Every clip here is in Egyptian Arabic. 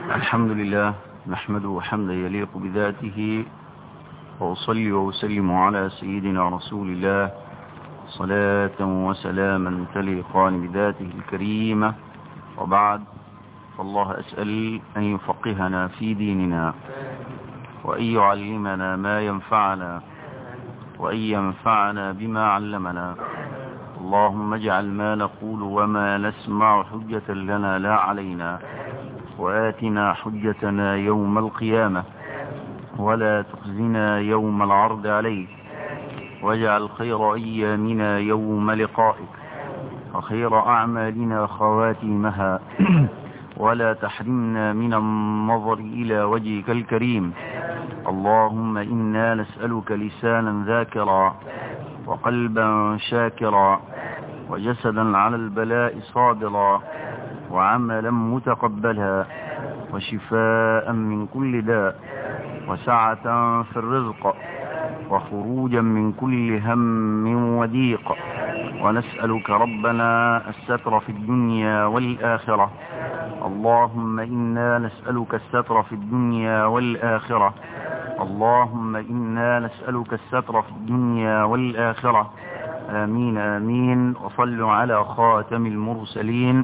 الحمد لله نحمده حمدا يليق بذاته وأصلي وأسلم على سيدنا رسول الله صلاة وسلاما تليقان بذاته الكريمة وبعد فالله أسأل أن يفقهنا في ديننا وأن يعلمنا ما ينفعنا وأن ينفعنا بما علمنا اللهم اجعل ما نقول وما نسمع حجة لنا لا علينا وآتنا حجتنا يوم القيامة ولا تخزنا يوم العرض عليك واجعل خير أيامنا يوم لقائك وخير أعمالنا خواتيمها ولا تحرمنا من النظر إلى وجهك الكريم اللهم إنا نسألك لسانا ذاكرا وقلبا شاكرا وجسدا على البلاء صابرا وعملا متقبلا وشفاء من كل داء وسعة في الرزق وخروجا من كل هم وضيق ونسألك ربنا الستر في الدنيا والآخرة اللهم إنا نسألك الستر في الدنيا والآخرة اللهم إنا نسألك الستر في الدنيا والآخرة آمين آمين وصلوا على خاتم المرسلين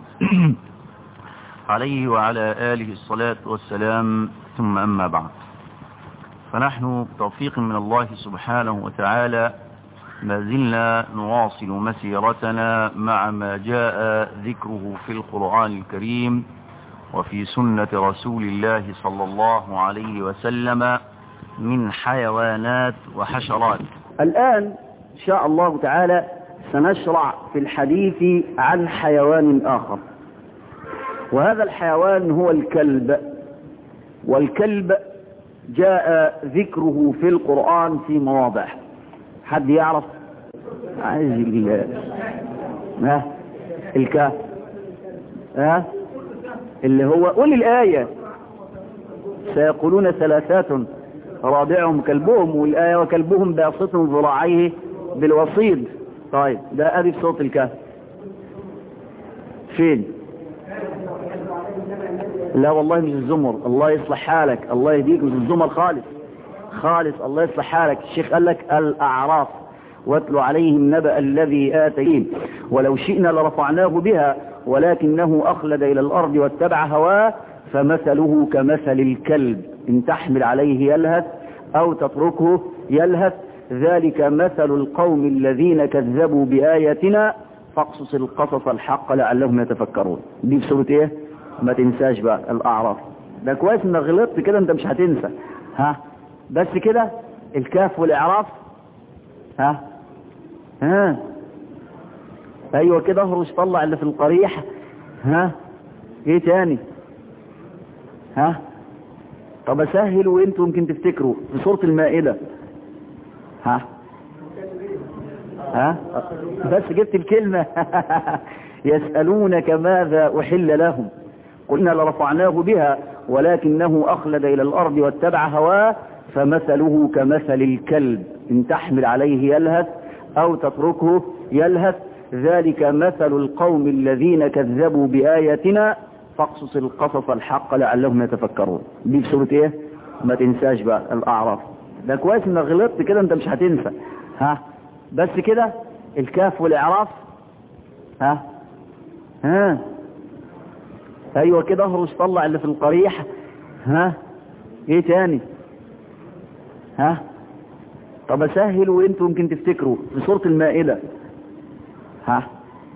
عليه وعلى آله الصلاة والسلام ثم أما بعد فنحن بتوفيق من الله سبحانه وتعالى ما زلنا نواصل مسيرتنا مع ما جاء ذكره في القرآن الكريم وفي سنة رسول الله صلى الله عليه وسلم من حيوانات وحشرات الآن إن شاء الله تعالى سنشرع في الحديث عن حيوان آخر وهذا الحيوان هو الكلب والكلب جاء ذكره في القرآن في مواضع حد يعرف عايز ها الكاف ها اللي هو قول الآية سيقولون ثلاثات رابعهم كلبهم والآية وكلبهم باسط ذراعيه بالوصيد طيب ده ادي في صوت الكهف فين لا والله مش الزمر الله يصلح حالك الله يهديك مش الزمر خالص خالص الله يصلح حالك الشيخ قال لك الأعراف واتلو عليهم نبأ الذي آتيهم ولو شئنا لرفعناه بها ولكنه أخلد إلى الأرض واتبع هواه فمثله كمثل الكلب إن تحمل عليه يلهث أو تتركه يلهث ذلك مثل القوم الذين كذبوا بآياتنا فاقصص القصص الحق لعلهم يتفكرون دي في سورة ايه ما تنساش بقى الأعراف ده كويس انك غلطت كده انت مش هتنسى ها بس كده الكاف والإعراف ها ها ايوه كده اهرش طلع اللي في القريح ها ايه تاني ها طب اسهل وانتوا يمكن تفتكروا في سورة المائدة ها ها بس جبت الكلمة يسألونك ماذا أحل لهم قلنا لرفعناه بها ولكنه أخلد إلى الأرض واتبع هواه فمثله كمثل الكلب إن تحمل عليه يلهث أو تتركه يلهث ذلك مثل القوم الذين كذبوا بآياتنا فاقصص القصص الحق لعلهم يتفكرون دي في سورة ايه ما تنساش بقى الأعراف ده كويس انك غلطت كده انت مش هتنسى ها بس كده الكاف والإعراف ها ها ايوه كده اهرش طلع اللي في القريح ها ايه تاني ها طب اسهل وانتوا يمكن تفتكروا في سورة المائدة ها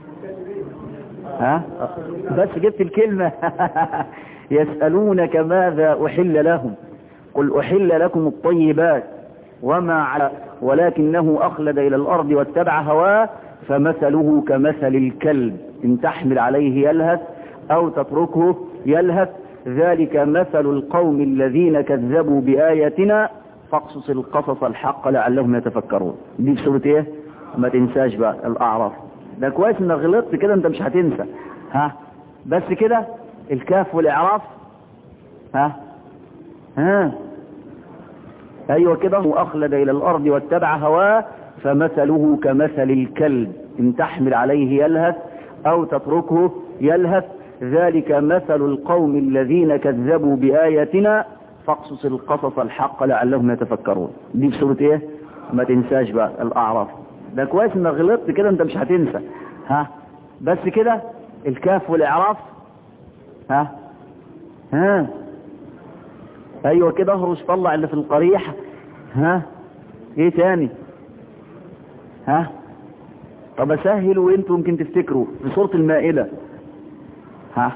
ها بس جبت الكلمة يسألونك ماذا أحل لهم قل أحل لكم الطيبات وما على ولكنه أخلد إلى الأرض واتبع هواه فمثله كمثل الكلب إن تحمل عليه يلهث أو تتركه يلهث ذلك مثل القوم الذين كذبوا بآياتنا فاقصص القصص الحق لعلهم يتفكرون دي في سورة ايه ما تنساش بقى الأعراف ده كويس انك غلطت كده انت مش هتنسى ها بس كده الكاف والإعراف ها ها ايوه كده واخلد الى الارض واتبع هواه فمثله كمثل الكلب ان تحمل عليه يلهث او تتركه يلهث ذلك مثل القوم الذين كذبوا بآياتنا فاقصص القصص الحق لعلهم يتفكرون دي في سورة ايه ما تنساش بقى الأعراف ده كويس انك غلطت كده انت مش هتنسى ها بس كده الكاف والإعراف ها ها ايوه كده اهرش طلع اللي في القريح ها ايه تاني ها طب اسهل وانتم يمكن تفتكروا في سورة المائدة ها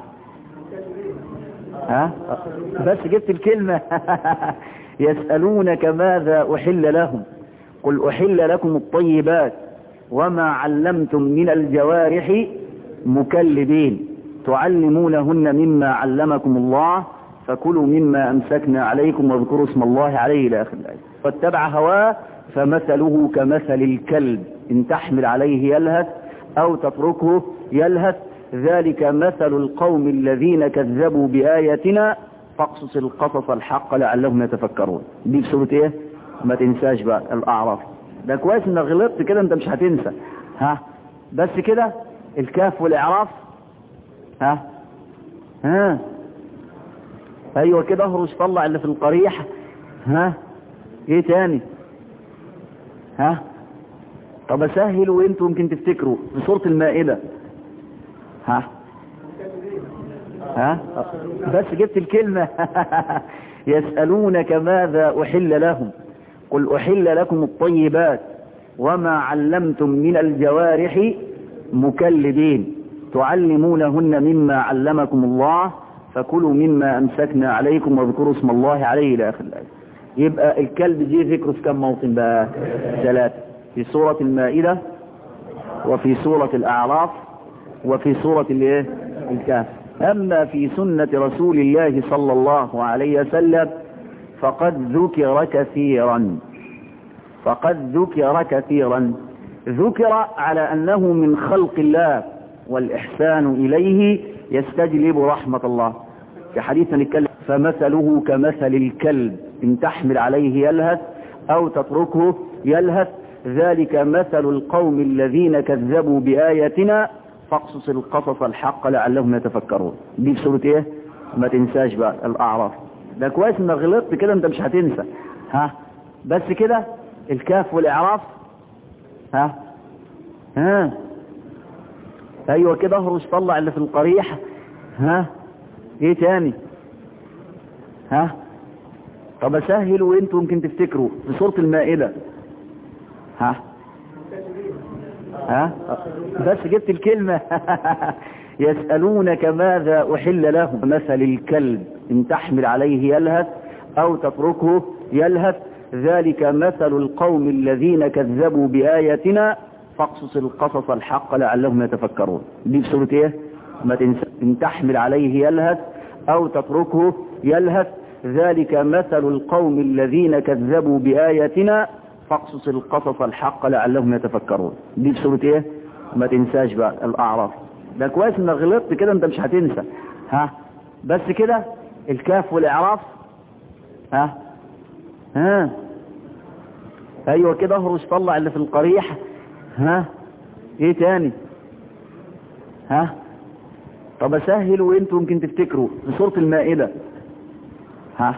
ها بس جبت الكلمة يسألونك ماذا أحل لهم قل أحل لكم الطيبات وما علمتم من الجوارح مكلبين تعلمونهن مما علمكم الله فكلوا مما أمسكنا عليكم واذكروا اسم الله عليه إلى آخر الآية فاتبع هواه فمثله كمثل الكلب إن تحمل عليه يلهث أو تتركه يلهث ذلك مثل القوم الذين كذبوا بآياتنا فاقصص القصص الحق لعلهم يتفكرون دي في سورة ايه ما تنساش بقى الأعراف ده كويس انك غلطت كده انت مش هتنسى ها بس كده الكاف والإعراف ها ها ايوه كده اهرش طلع اللي في القريح ها ايه تاني ها طب اسهل وانتم يمكن تفتكروا في سورة المائدة ها ها بس جبت الكلمة يسألونك ماذا أحل لهم قل أحل لكم الطيبات وما علمتم من الجوارح مكلبين تعلمونهن مما علمكم الله فكلوا مما أمسكنا عليكم واذكروا اسم الله عليه إلى آخر الآية يبقى الكلب جه ذكره في كم موطن بقى ثلاثة في سورة المائدة وفي سورة الأعراف وفي سورة الايه الكهف أما في سنة رسول الله صلى الله عليه وسلم فقد ذكر كثيرا فقد ذكر كثيرا ذكر على أنه من خلق الله والإحسان إليه يستجلب رحمة الله في حديث نتكلم فمثله كمثل الكلب إن تحمل عليه يلهث أو تتركه يلهث ذلك مثل القوم الذين كذبوا بآياتنا فاقصص القصص الحق لعلهم يتفكرون دي في سورة ايه ما تنساش بقى الأعراف ده كويس انك غلطت كده انت مش هتنسى ها بس كده الكاف والإعراف ها ها ايوه كده اهرش طلع اللي في القريح ها ايه تاني ها طب اسهل وانتم يمكن تفتكروا في سورة المائدة ها ها بس جبت الكلمة يسألونك ماذا أحل لهم مثل الكلب إن تحمل عليه يلهث أو تتركه يلهث ذلك مثل القوم الذين كذبوا بآياتنا فاقصص القصص الحق لعلهم يتفكرون دي في سورة ايه ما تنسى إن تحمل عليه يلهث أو تتركه يلهث ذلك مثل القوم الذين كذبوا بآياتنا فاقصص القصص الحق لعلهم يتفكرون دي في سورة ايه ما تنساش بقى الأعراف ده كويس انك غلطت كده انت مش هتنسى ها بس كده الكاف والإعراف ها ها ايوه كده اهرش طلع اللي في القريح ها ايه تاني ها طب اسهل وانتم يمكن تفتكروا في سورة المائدة ها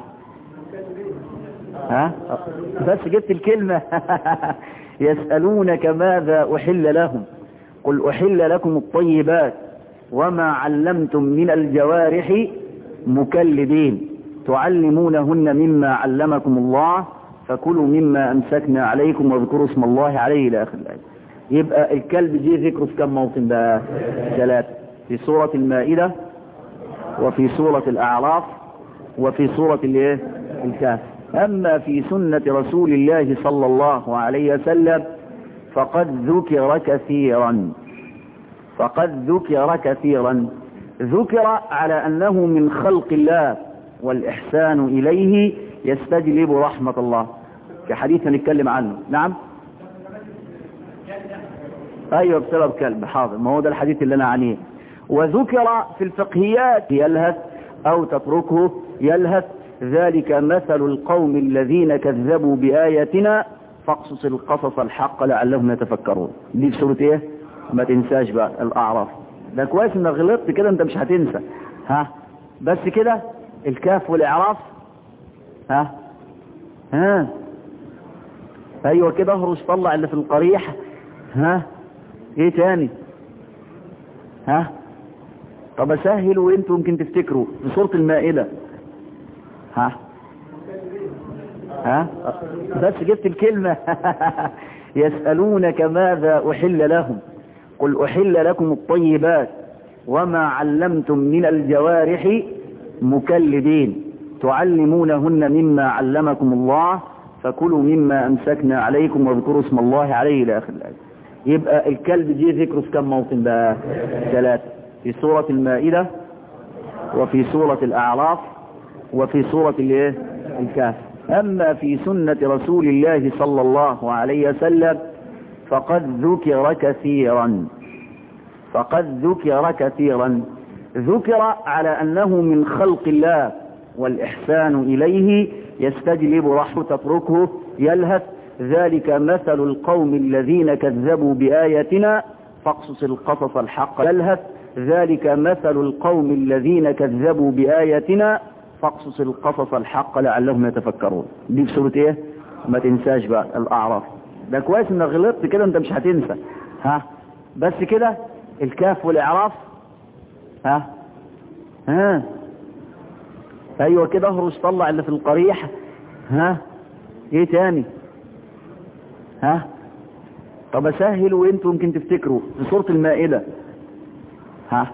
ها بس جبت الكلمة يسألونك ماذا أحل لهم قل أحل لكم الطيبات وما علمتم من الجوارح مكلبين تعلمونهن مما علمكم الله فكلوا مما أمسكنا عليكم واذكروا اسم الله عليه إلى آخر الآية يبقى الكلب جه ذكره في كم موطن بقى ثلاثة في سورة المائدة وفي سورة الأعراف وفي سورة الايه الكهف أما في سنة رسول الله صلى الله عليه وسلم فقد ذكر كثيرا فقد ذكر كثيرا ذكر على أنه من خلق الله والإحسان إليه يستجلب رحمة الله في حديث نتكلم عنه نعم أيوة بسبب كلب حاضر ما هو ده الحديث اللي أنا عنيه وذكر في الفقهيات يلهث أو تتركه يلهث ذلك مثل القوم الذين كذبوا بآياتنا فاقصص القصص الحق لعلهم يتفكرون دي في سورة ايه ما تنساش بقى الأعراف ده كويس انك غلطت كده انت مش هتنسى ها بس كده الكاف والاعراف ها ها ايوه كده اهرش طلع اللي في القريح ها ايه تاني ها طب اسهل وانتوا يمكن تفتكروا في سورة المائدة ها ها بس جبت الكلمة يسألونك ماذا أحل لهم قل أحل لكم الطيبات وما علمتم من الجوارح مكلبين تعلمونهن مما علمكم الله فكلوا مما أمسكنا عليكم واذكروا اسم الله عليه إلى آخر الآية يبقى الكلب جه ذكره في كم موطن بقى ثلاثة في سورة المائدة وفي سورة الأعراف وفي سورة الايه الكهف أما في سنة رسول الله صلى الله عليه وسلم فقد ذكر كثيرا فقد ذكر كثيرا ذكر على أنه من خلق الله والإحسان إليه يستجلب رحمة تتركه يلهث ذلك مثل القوم الذين كذبوا بآياتنا فاقصص القصص الحق يلهث ذلك مثل القوم الذين كذبوا بآياتنا فاقصص القصص الحق لعلهم يتفكرون دي في سورة ايه ما تنساش بقى الأعراف ده كويس انك غلطت كده انت مش هتنسى ها بس كده الكاف والإعراف ها ها ايوه كده اهرش طلع اللي في القريح ها ايه تاني ها طب اسهل وانتوا يمكن تفتكروا في سورة المائدة ها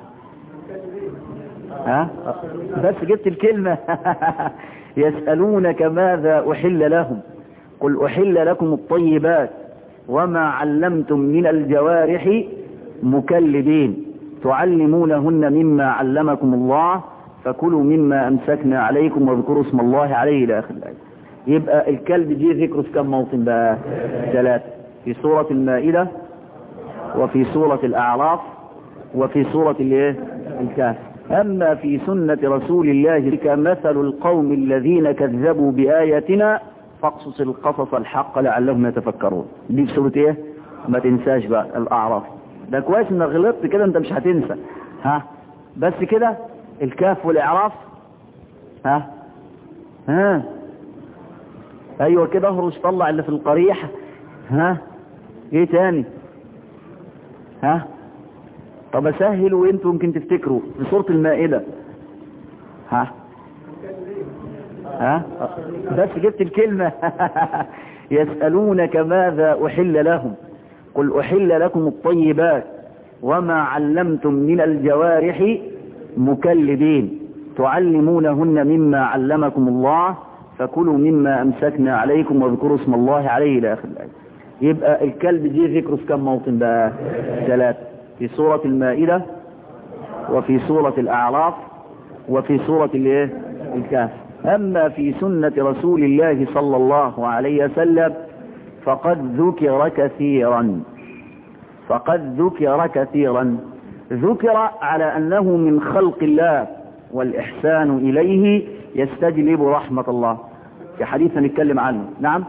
ها بس جبت الكلمة يسألونك ماذا أحل لهم قل أحل لكم الطيبات وما علمتم من الجوارح مكلبين تعلمونهن مما علمكم الله فكلوا مما أمسكنا عليكم واذكروا اسم الله عليه إلى آخر الآية يبقى الكلب جه ذكره في كم موطن بقى ثلاثة في سورة المائدة وفي سورة الأعراف وفي سورة الايه الكهف أما في سنة رسول الله كمثل القوم الذين كذبوا بآياتنا فاقصص القصص الحق لعلهم يتفكرون دي في سورة ايه ما تنساش بقى الأعراف ده كويس انك غلطت كده انت مش هتنسى ها بس كده الكاف والإعراف ها ها ايوه كده اهرش طلع اللي في القريح ها ايه تاني ها طب اسهل وانتوا يمكن تفتكروا في سورة المائدة ها ها بس جبت الكلمة يسألونك ماذا أحل لهم قل أحل لكم الطيبات وما علمتم من الجوارح مكلبين تعلمونهن مما علمكم الله فكلوا مما أمسكنا عليكم واذكروا اسم الله عليه إلى آخر الآية يبقى الكلب جه ذكره في كم موطن بقى ثلاثة في سورة المائدة وفي سورة الأعراف وفي سورة الايه الكهف أما في سنة رسول الله صلى الله عليه وسلم فقد ذكر كثيرا فقد ذكر كثيرا ذكر على أنه من خلق الله والإحسان إليه يستجلب رحمة الله في حديث نتكلم عنه نعم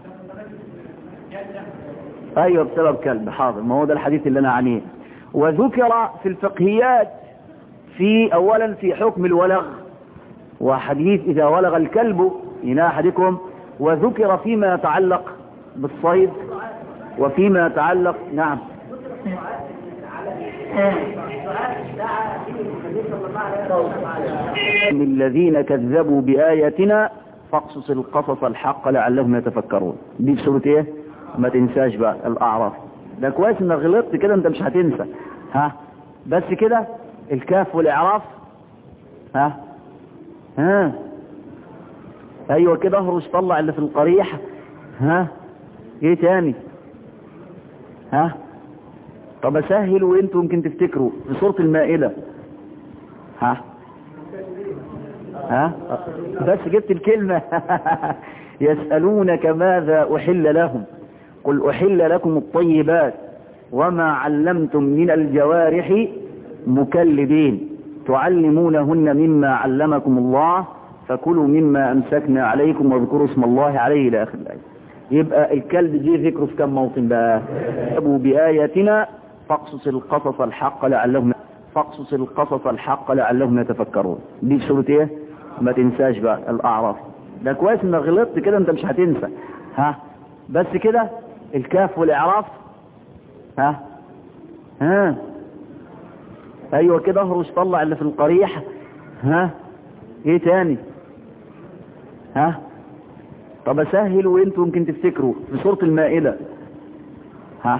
أيوة بسبب كلب حاضر ما هو ده الحديث اللي أنا عنيه وذكر في الفقهيات في أولا في حكم الولغ وحديث إذا ولغ الكلب إناء أحدكم وذكر فيما يتعلق بالصيد وفيما يتعلق نعم الذين كذبوا بآياتنا فاقصص القصص الحق لعلهم يتفكرون دي في سورة ايه ما تنساش بقى الأعراف ده كويس انك غلطت كده انت مش هتنسى ها بس كده الكاف والإعراف ها ها ايوه كده اهرش طلع اللي في القريح ها ايه تاني ها طب اسهل وانتوا يمكن تفتكروا في سورة المائدة ها ها بس جبت الكلمة يسألونك ماذا أحل لهم قل أحل لكم الطيبات وما علمتم من الجوارح مكلبين تعلمونهن مما علمكم الله فكلوا مما أمسكنا عليكم واذكروا اسم الله عليه إلى آخر الآية يبقى الكلب جه ذكره في كم موطن بقى أبو بآياتنا فاقصص القصص الحق لعلهم فاقصص القصص الحق لعلهم يتفكرون دي في سورة ايه ما تنساش بقى الاعراف ده كويس انك غلطت كده انت مش هتنسى ها بس كده الكاف والاعراف ها ها ايوه كده اهرش طلع اللي في القريح ها ايه تاني ها طب اسهل وانتوا يمكن تفتكروا في سورة المائدة ها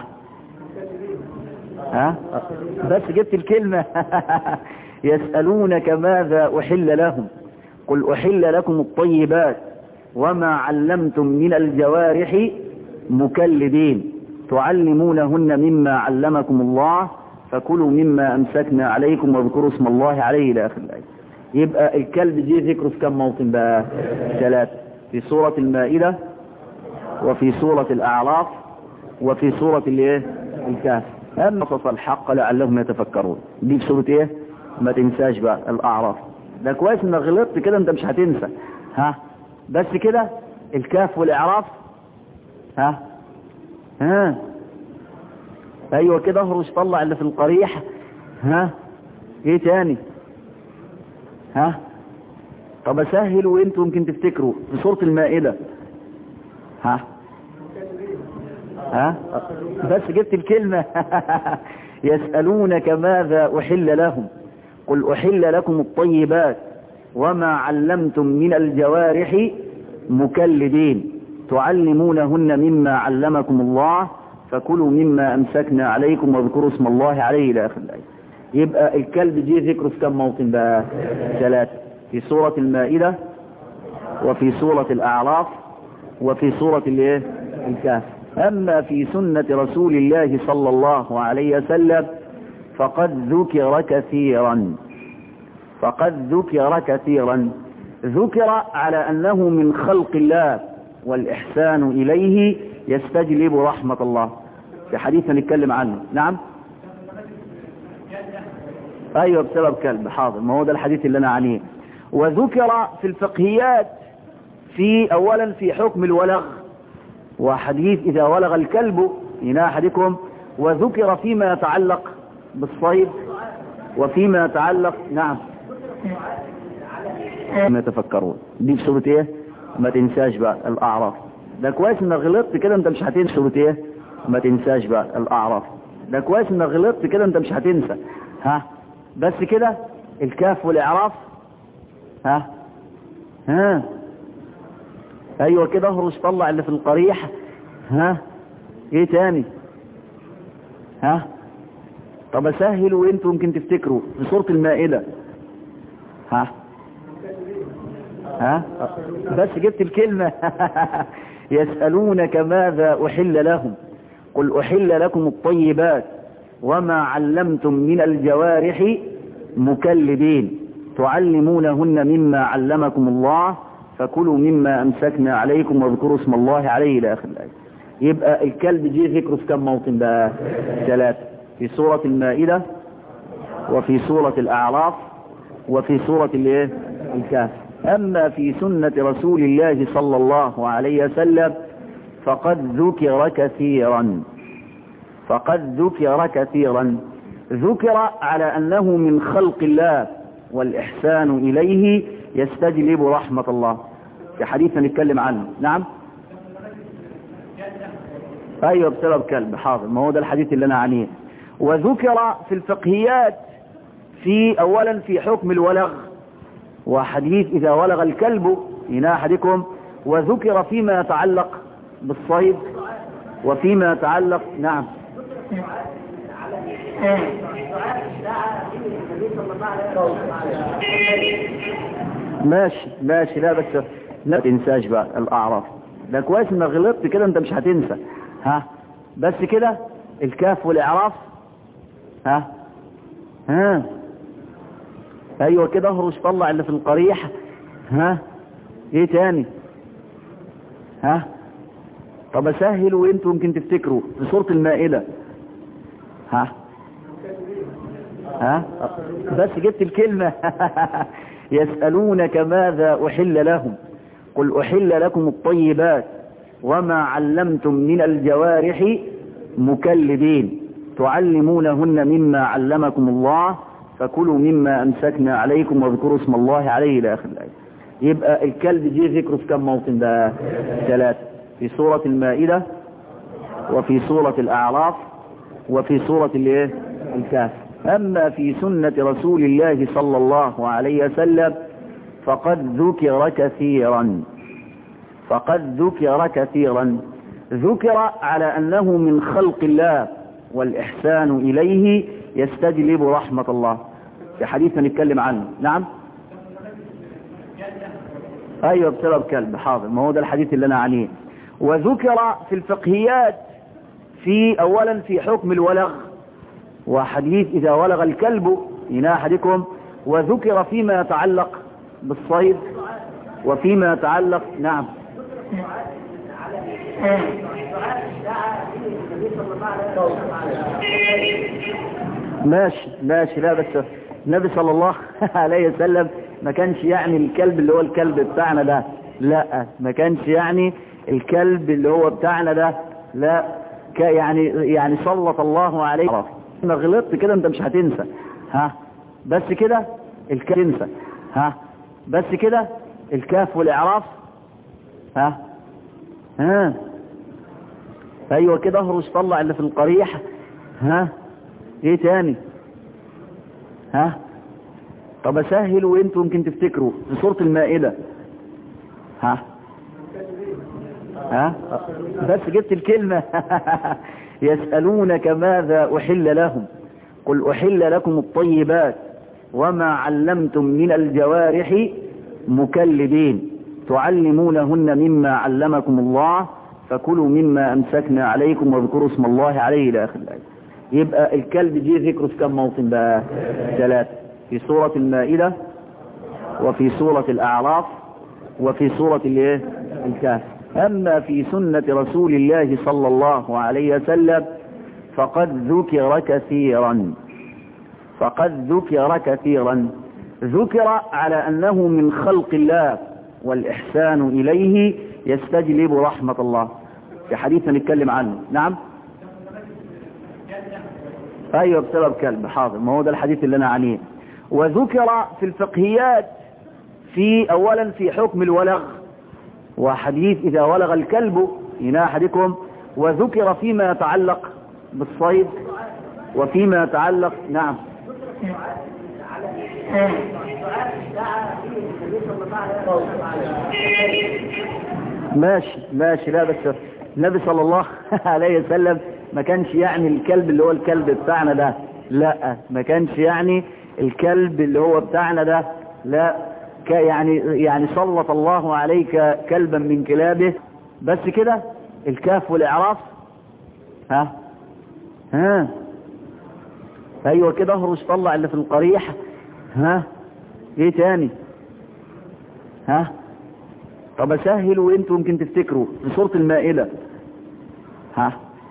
ها بس جبت الكلمة يسألونك ماذا أحل لهم قل أحل لكم الطيبات وما علمتم من الجوارح مكلبين تعلمونهن مما علمكم الله فكلوا مما أمسكنا عليكم واذكروا اسم الله عليه إلى آخر الآية يبقى الكلب دي ذكره في كم موطن بقى ثلاثة في سورة المائدة وفي سورة الأعراف وفي سورة الايه الكهف أما قصص الحق لعلهم يتفكرون دي في سورة ايه ما تنساش بقى الأعراف ده كويس انك غلطت كده انت مش هتنسى ها بس كده الكهف والإعراف ها ها ايوه كده اهرش طلع اللي في القريح ها ايه تاني ها طب اسهل وانتوا يمكن تفتكروا في سورة المائدة ها ها بس جبت الكلمة يسألونك ماذا أحل لهم قل أحل لكم الطيبات وما علمتم من الجوارح مكلبين تعلمونهن مما علمكم الله فكلوا مما أمسكنا عليكم واذكروا اسم الله عليه إلى آخر الآية يبقى الكلب دي ذكره في كم موطن بقى ثلاثة في سورة المائدة وفي سورة الأعراف وفي سورة الايه الكهف أما في سنة رسول الله صلى الله عليه وسلم فقد ذكر كثيرا فقد ذكر كثيرا ذكر على أنه من خلق الله والإحسان إليه يستجلب رحمة الله في حديث نتكلم عنه نعم أيوة بسبب كلب حاضر ما هو ده الحديث اللي أنا عنيه وذكر في الفقهيات في أولا في حكم الولغ وحديث إذا ولغ الكلب إن أحدكم وذكر فيما يتعلق بالصيد وفيما يتعلق نعم ما يتفكرون دي في سورة ايه ما تنساش بقى الأعراف ده كويس انك غلطت كده انت مش هتنسى سورة ايه ما تنساش بقى الأعراف ده كويس انك غلطت كده انت مش هتنسى ها بس كده الكاف والإعراف ها ها ايوه كده اهرش طلع اللي في القريح ها ايه تاني ها طب اسهل وانتوا يمكن تفتكروا في سورة المائدة ها ها بس جبت الكلمة يسألونك ماذا أحل لهم قل أحل لكم الطيبات وما علمتم من الجوارح مكلبين تعلمونهن مما علمكم الله فكلوا مما أمسكنا عليكم واذكروا اسم الله عليه إلى آخر الآية يبقى الكلب جه ذكره في كم موطن بقى ثلاثة في سورة المائدة وفي سورة الأعراف وفي سورة الايه الكهف أما في سنة رسول الله صلى الله عليه وسلم فقد ذكر كثيرا فقد ذكر كثيرا ذكر على أنه من خلق الله والإحسان إليه يستجلب رحمة الله في حديث نتكلم عنه نعم أيوة بسبب كلب حاضر ما هو ده الحديث اللي أنا عنيه وذكر في الفقهيات في أولا في حكم الولغ وحديث إذا ولغ الكلب إن أحدكم وذكر فيما يتعلق بالصيد وفيما يتعلق نعم ماشي ماشي لا بس لا تنساش بقى الأعراف ده كويس انك غلطت كده انت مش هتنسى ها بس كده الكاف والإعراف ها ها ايوه كده اهرش طلع اللي في القريح ها ايه تاني ها طب اسهل وانتوا يمكن تفتكروا في سورة المائدة ها ها بس جبت الكلمة يسألونك ماذا أحل لهم قل أحل لكم الطيبات وما علمتم من الجوارح مكلبين تعلمونهن مما علمكم الله فكلوا مما أمسكنا عليكم واذكروا اسم الله عليه إلى آخر الآية يبقى الكلب جه ذكره في كم موطن ده ثلاثة في سورة المائدة وفي سورة الأعراف وفي سورة الايه الكهف أما في سنة رسول الله صلى الله عليه وسلم فقد ذكر كثيرا فقد ذكر كثيرا ذكر على أنه من خلق الله والإحسان إليه يستجلب رحمة الله في حديث نتكلم عنه نعم أيوة بسبب كلب حاضر ما هو ده الحديث اللي أنا عنيه وذكر في الفقهيات في أولا في حكم الولغ وحديث إذا ولغ الكلب إن أحدكم وذكر فيما يتعلق بالصيد وفيما يتعلق نعم ماشي ماشي لا بس النبي صلى الله عليه وسلم ما كانش يعني الكلب اللي هو الكلب بتاعنا ده لا ما كانش يعني الكلب اللي هو بتاعنا ده لا يعني يعني سلط الله عليه ما غلطت كده انت مش هتنسى ها بس كده الكاف تنسى ها بس كده الكاف والاعراف ها ها ايوه كده اهرش طلع اللي في القريح ها ايه تاني ها طب اسهل وانتوا يمكن تفتكروا في سوره المائده ها ها بس جبت الكلمة يسألونك ماذا أحل لهم قل أحل لكم الطيبات وما علمتم من الجوارح مكلبين تعلمونهن مما علمكم الله فكلوا مما أمسكنا عليكم واذكروا اسم الله عليه إلى آخر الآية يبقى الكلب جه ذكره في كم موطن بقى ثلاثة في سورة المائدة وفي سورة الأعراف وفي سورة الايه الكهف أما في سنة رسول الله صلى الله عليه وسلم فقد ذكر كثيرا فقد ذكر كثيرا ذكر على أنه من خلق الله والإحسان إليه يستجلب رحمة الله في حديث نتكلم عنه نعم أيوة بسبب كلب حاضر ما هو ده الحديث اللي أنا عنيه وذكر في الفقهيات في أولا في حكم الولغ وحديث إذا ولغ الكلب إن أحدكم وذكر فيما يتعلق بالصيد وفيما يتعلق نعم ماشي ماشي لا بس النبي صلى الله عليه وسلم ما كانش يعني الكلب اللي هو الكلب بتاعنا ده لا ما كانش يعني الكلب اللي هو بتاعنا ده لا يعني يعني سلط الله عليك كلبا من كلابه بس كده الكاف والاعراف ها ها ايوه كده اهرش طلع اللي في القريح ها ايه تاني ها طب اسهل وانتوا يمكن تفتكروا في سوره المائده ها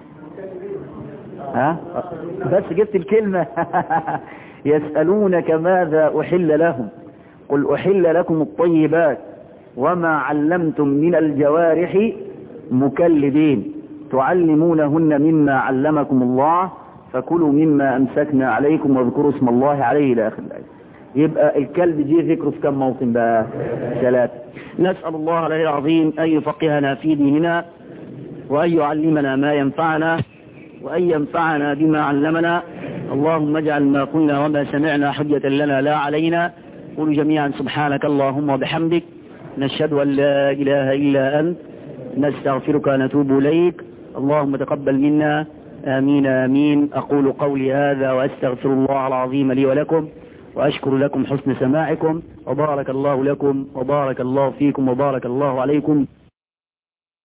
ها بس جبت الكلمه يسالونك ماذا احل لهم قل أحل لكم الطيبات وما علمتم من الجوارح مكلبين تعلمونهن مما علمكم الله فكلوا مما أمسكنا عليكم واذكروا اسم الله عليه إلى آخر الآية يبقى الكلب جه ذكره في كم موطن بقى ثلاثة نسأل الله العلي العظيم أن يفقهنا في ديننا وأن يعلمنا ما ينفعنا وأن ينفعنا بما علمنا اللهم اجعل ما قلنا وما سمعنا حجة لنا لا علينا قولوا جميعا سبحانك اللهم وبحمدك نشهد أن لا إله إلا أنت نستغفرك ونتوب إليك اللهم تقبل منا آمين آمين أقول قولي هذا وأستغفر الله العظيم لي ولكم وأشكر لكم حسن سماعكم وبارك الله لكم وبارك الله فيكم وبارك الله عليكم